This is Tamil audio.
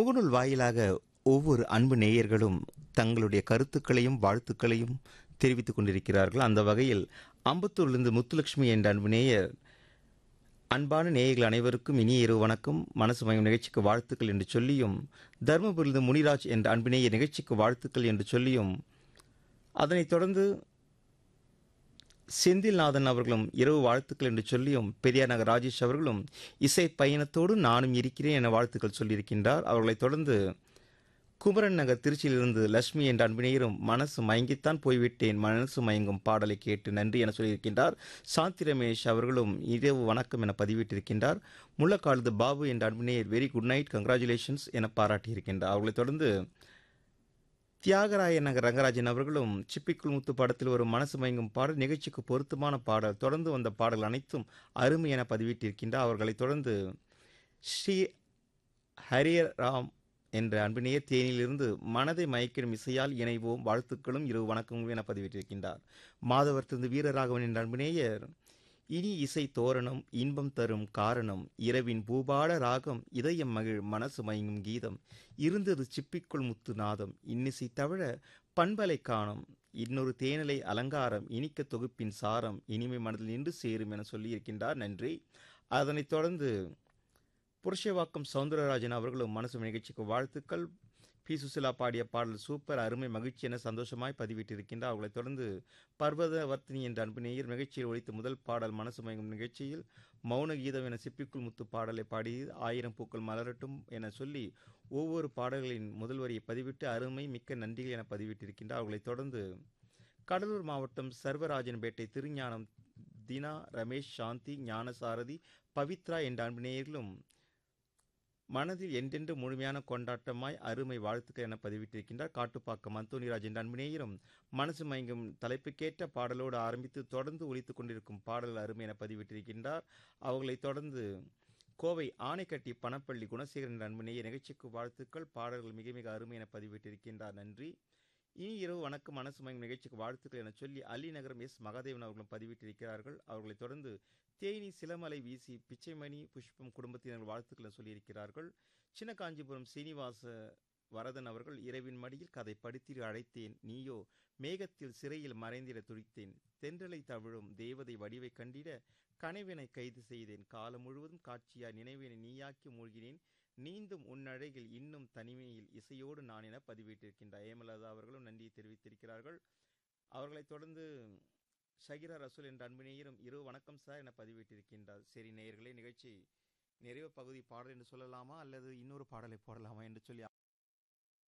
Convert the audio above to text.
முகநூல் வாயிலாக ஒவ்வொரு அன்பு நேயர்களும் தங்களுடைய கருத்துக்களையும் வாழ்த்துக்களையும் தெரிவித்துக் கொண்டிருக்கிறார்கள் அந்த வகையில் அம்பத்தூரிலிருந்து முத்துலட்சுமி என்ற அன்பு நேயர் அன்பான நேயர்கள் அனைவருக்கும் இனிய இரவு வணக்கம் மனசு மயம் நிகழ்ச்சிக்கு வாழ்த்துக்கள் என்று சொல்லியும் தருமபுரியிலிருந்து முனிராஜ் என்ற அன்பு நேயர் நிகழ்ச்சிக்கு வாழ்த்துக்கள் என்று சொல்லியும் அதனைத் தொடர்ந்து செந்தில்நாதன் அவர்களும் இரவு வாழ்த்துக்கள் என்று சொல்லியும் பெரியார் நகர் ராஜேஷ் அவர்களும் இசை பயணத்தோடு நானும் இருக்கிறேன் என வாழ்த்துக்கள் சொல்லியிருக்கின்றார் அவர்களைத் தொடர்ந்து குமரன் நகர் திருச்சியிலிருந்து லட்சுமி என்ற அன்பினேயரும் மனசு மயங்கித்தான் போய்விட்டேன் மனசு மயங்கும் பாடலை கேட்டு நன்றி என சொல்லியிருக்கின்றார் சாந்தி ரமேஷ் அவர்களும் இரவு வணக்கம் என பதிவிட்டிருக்கின்றார் முள்ளக்காலது பாபு என்ற அன்பினேயர் வெரி குட் நைட் கங்க்ராச்சுலேஷன்ஸ் என பாராட்டியிருக்கின்றார் அவர்களைத் தொடர்ந்து தியாகராய நகர் ரங்கராஜன் அவர்களும் சிப்பிக்குள் முத்து படத்தில் ஒரு மனசு மயங்கும் பாடல் நிகழ்ச்சிக்கு பொருத்தமான பாடல் தொடர்ந்து வந்த பாடல் அனைத்தும் அருமை என பதிவிட்டிருக்கின்றார் அவர்களைத் தொடர்ந்து ஸ்ரீ ஹரியராம் என்ற அன்பினேயர் தேனியிலிருந்து மனதை மயக்கிடும் இசையால் இணைவோம் வாழ்த்துக்களும் இரவு வணக்கமும் என பதிவிட்டிருக்கின்றார் மாதவர்த்திருந்து வீரராகவன் என்ற அன்பினேயர் இனி இசை தோரணம் இன்பம் தரும் காரணம் இரவின் பூபாட ராகம் இதயம் மகிழ் மனசு மயங்கும் கீதம் இருந்தது சிப்பிக்குள் முத்து நாதம் இன்னிசை தவிர பண்பலை காணும் இன்னொரு தேனிலை அலங்காரம் இனிக்க தொகுப்பின் சாரம் இனிமை மனதில் நின்று சேரும் என சொல்லியிருக்கின்றார் நன்றி அதனைத் தொடர்ந்து புருஷவாக்கம் சவுந்தரராஜன் அவர்களும் மனசு நிகழ்ச்சிக்கு வாழ்த்துக்கள் பி சுசிலா பாடிய பாடல் சூப்பர் அருமை மகிழ்ச்சி என சந்தோஷமாய் பதிவிட்டிருக்கின்றார் அவர்களைத் தொடர்ந்து பர்வதவர்த்தினி என்ற அன்பு நேயர் நிகழ்ச்சியில் ஒழித்த முதல் பாடல் மனசு மயங்கும் நிகழ்ச்சியில் மௌன கீதம் என சிப்பிக்குள் முத்து பாடலை பாடி ஆயிரம் பூக்கள் மலரட்டும் என சொல்லி ஒவ்வொரு பாடல்களின் முதல் வரியை பதிவிட்டு அருமை மிக்க நன்றிகள் என பதிவிட்டிருக்கின்றார் அவர்களைத் தொடர்ந்து கடலூர் மாவட்டம் சர்வராஜன்பேட்டை திருஞானம் தினா ரமேஷ் சாந்தி ஞானசாரதி பவித்ரா என்ற அன்பு நேயர்களும் மனதில் என்றென்று முழுமையான கொண்டாட்டமாய் அருமை வாழ்த்துக்கள் என பதிவிட்டிருக்கின்றார் காட்டுப்பாக்கம் அந்தோனிராஜ் என்ற அன்பினேயரும் மனசு மயங்கும் தலைப்புக்கேற்ற பாடலோடு ஆரம்பித்து தொடர்ந்து ஒலித்துக் கொண்டிருக்கும் பாடல் அருமை என பதிவிட்டிருக்கின்றார் அவர்களைத் தொடர்ந்து கோவை ஆணைக்கட்டி பணப்பள்ளி குணசேகரன் என்ற அன்பினேயர் நிகழ்ச்சிக்கு வாழ்த்துக்கள் பாடல்கள் மிக மிக அருமை என பதிவிட்டிருக்கின்றார் நன்றி இனி இரவு வணக்கம் மனசு மயங்கும் நிகழ்ச்சிக்கு வாழ்த்துக்கள் என சொல்லி அலி நகரம் எஸ் மகாதேவன் அவர்களும் பதிவிட்டிருக்கிறார்கள் அவர்களைத் தொடர்ந்து தேனி சிலமலை வீசி பிச்சைமணி புஷ்பம் குடும்பத்தினர் வாழ்த்துக்களை சொல்லியிருக்கிறார்கள் சின்ன காஞ்சிபுரம் சீனிவாச வரதன் அவர்கள் இரவின் மடியில் கதை படித்திரு அழைத்தேன் நீயோ மேகத்தில் சிறையில் மறைந்திட துடித்தேன் தென்றலை தவிழும் தேவதை வடிவை கண்டிட கனவினை கைது செய்தேன் காலம் முழுவதும் காட்சியாய் நினைவினை நீயாக்கி மூழ்கினேன் நீந்தும் உன்னழகில் இன்னும் தனிமையில் இசையோடு நான் என பதிவிட்டிருக்கின்றார் ஏமலதா அவர்களும் நன்றியை தெரிவித்திருக்கிறார்கள் அவர்களைத் தொடர்ந்து ஷகிரா ரசூல் என்ற அன்பு நேயரும் இரு வணக்கம் சார் என பதிவிட்டிருக்கின்றார் சரி நேயர்களே நிகழ்ச்சி நிறைவு பகுதி பாடல் என்று சொல்லலாமா அல்லது இன்னொரு பாடலை போடலாமா என்று சொல்லி